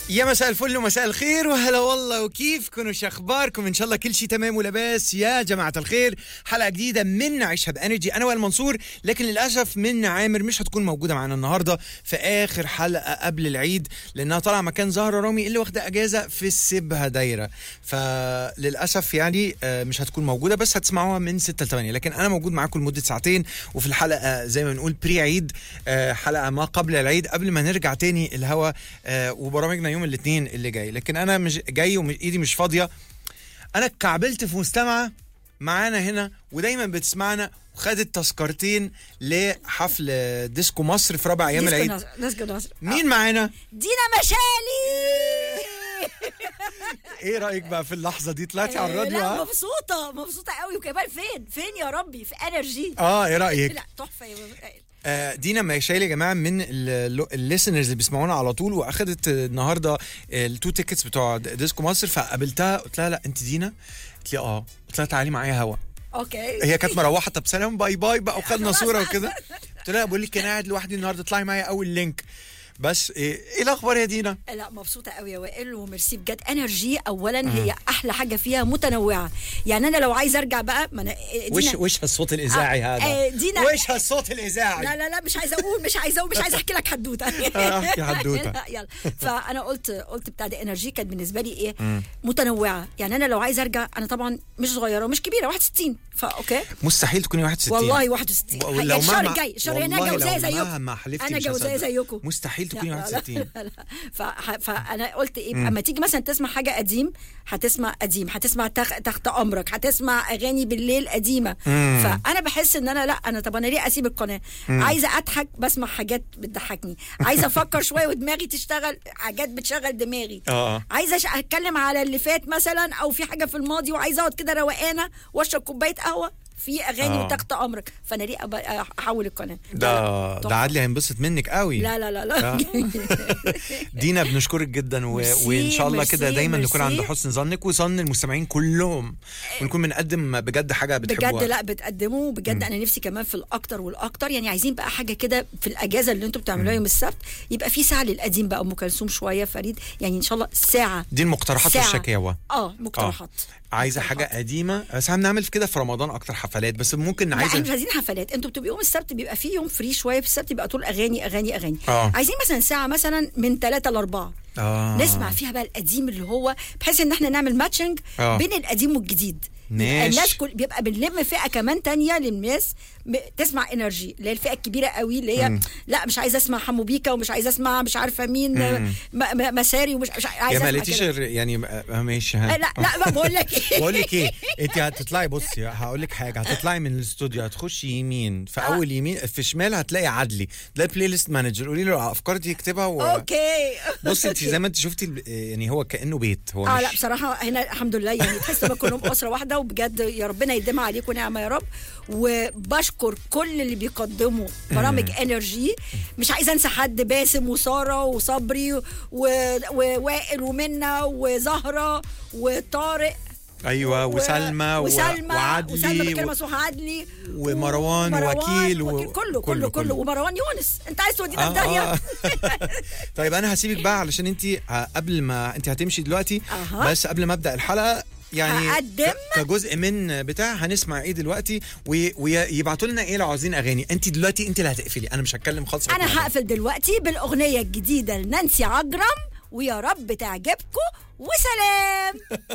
يا مساء الفل ومساء الخير وهلا والله وكيفكم وش اخباركم ان شاء الله كل شيء تمام ولباس يا جماعه الخير حلقه جديده من عيشها بانرجي انا وائل منصور لكن للاسف من عامر مش هتكون موجوده معانا النهارده في اخر حلقه قبل العيد لانها طالعه مكان زهره رامي اللي واخده اجازه في السبها دايره فللاسف يعني آه، مش هتكون موجوده بس هتسمعوها من 6 ل 8 لكن انا موجود معاكم لمده ساعتين وفي الحلقه زي ما بنقول بري عيد آه، حلقه ما قبل العيد قبل ما نرجع تاني الهوا آه، وبرامجنا يوم الاثنين اللي جاي لكن انا مش جاي وايدي مش فاضيه انا اتكعبلت في مستمعه معانا هنا ودايما بتسمعنا وخدت تذكرتين لحفل ديسكو مصر في رابع ايام العيد ديسكو نصر مين معانا دينا مشالي ايه رايك بقى في اللحظه دي طلعتي على آه، الراديو لا ها؟ مبسوطة مبسوطة قوي وكمان فين فين يا ربي في انرجي اه ايه رايك لا تحفة يا بابا. آه، دينا مشايل يا جماعه من الليسنرز اللي بيسمعونا على طول واخدت النهارده التو تيكتس بتوع ديسكو مصر فقابلتها قلت لها لا انت دينا قلت لي اه قلت لها تعالي معايا هوا اوكي هي كانت مروحه طب سلام باي باي بقى وخدنا خلاص صوره بقى. وكده قلت لها بقول لك انا قاعد لوحدي النهارده اطلعي معايا اول لينك بس ايه, إيه الاخبار يا دينا لا مبسوطة قوي يا وائل وميرسي بجد انرجي اولا هي احلى حاجة فيها متنوعة يعني انا لو عايزة ارجع بقى ما انا وش دينا وش هالصوت الاذاعي آه، هذا آه، دينا- وش هالصوت الاذاعي لا لا لا مش عايزه اقول مش عايزه اقول مش عايزه احكي لك حدوته آه، احكي حدوتة. لا، يلا فانا قلت قلت بتاع ده انرجي كانت بالنسبه لي ايه متنوعه يعني انا لو عايزه ارجع انا طبعا مش صغيره ومش كبيره 61 فا اوكي مستحيل تكوني 61 والله 61 ولو يعني الشهر مهما- الجاي الشهر الجاي والله انا جوزيه لو زيكم مهما حلفتي انا مش جوزيه هصدق. زيكم مستحيل تكوني لا، لا، 61 لا، لا. ف- فانا قلت ايه اما تيجي مثلا تسمع حاجه قديم هتسمع قديم هتسمع تخ... تحت امرك هتسمع اغاني بالليل قديمه فانا بحس ان انا لا انا طب انا ليه اسيب القناه عايزه اضحك بسمع حاجات بتضحكني عايزه افكر شويه ودماغي تشتغل حاجات بتشغل دماغي آه. عايزه أش- اتكلم على اللي فات مثلا او في حاجه في الماضي وعايزه اقعد كده روقانه واشرب كوبايه قهوه في اغاني آه. وتحت امرك فانا ليه أبقى احول القناه ده لا، ده تحفة. عدلي هينبسط منك قوي لا لا لا لا آه. دينا بنشكرك جدا و... ميرسي، وان شاء الله كده ميرسي، دايما نكون عند ميرسي. حسن ظنك وظن المستمعين كلهم ونكون بنقدم بجد حاجه بتحبوها بجد لا بتقدموا بجد انا نفسي كمان في الاكتر والاكتر يعني عايزين بقى حاجه كده في الاجازه اللي انتوا بتعملوها يوم السبت يبقى في ساعه للقديم بقى ام كلثوم شويه فريد يعني ان شاء الله ساعه دي المقترحات ساعة. والشكاوى اه مقترحات عايزه حاجه مقترحات. قديمه بس هنعمل في كده في رمضان اكتر حفلات بس ممكن لا احنا مش عايزه عايزين حفلات انتوا بتبقوا يوم السبت بيبقى في يوم فري شويه في السبت يبقى طول اغاني اغاني اغاني آه. عايزين مثلا ساعه مثلا من ثلاثة لأربعة آه. نسمع فيها بقى القديم اللي هو بحيث ان احنا نعمل ماتشنج آه. بين القديم والجديد يبقى ماشي. الناس كل بيبقى بنلم فئه كمان تانية للناس م- تسمع انرجي اللي هي الفئه الكبيره قوي اللي هي لا مش عايزه اسمع حمو بيكا ومش عايزه اسمع مش عارفه مين م- م- مساري ومش مش يا عايزه ما اسمع لقيتيش كده. الر- يعني آه، ماشي آه، ها لا لا بقى بقول لك ايه بقول لك ايه انت هتطلعي بصي هقول لك حاجه هتطلعي من الاستوديو هتخشي يمين في اول يمين في شمال هتلاقي عدلي ده البلاي ليست مانجر قولي له الافكار دي يكتبها و... اوكي بصي انت زي ما انت شفتي ال- يعني هو كانه بيت هو اه مش لا بصراحه هنا الحمد لله يعني تحس ان كلهم اسره واحده وبجد يا ربنا يديمها عليكم نعمه يا رب وبشكر كل اللي بيقدموا برامج انرجي مش عايزه انسى حد باسم وساره وصبري و- ووائل ومنى وزهره وطارق ايوه و- وسلمى و... وسلمى وعدلي وسلمى بتكلم و... مسوح عدلي ومروان وكيل و- وكيل كله كله- كله كله. كله ومروان يونس انت عايز تودينا آه في داهيه آه. طيب انا هسيبك بقى علشان انت قبل ما انت هتمشي دلوقتي أها. بس قبل ما ابدا الحلقه يعني هقدم. ك- كجزء من بتاع هنسمع ايه دلوقتي ويبعتوا لنا ايه لو عاوزين اغاني انت دلوقتي انت اللي هتقفلي انا مش هتكلم خالص انا هقفل دلوقتي بالاغنيه الجديده لنانسي عجرم ويا رب تعجبكم وسلام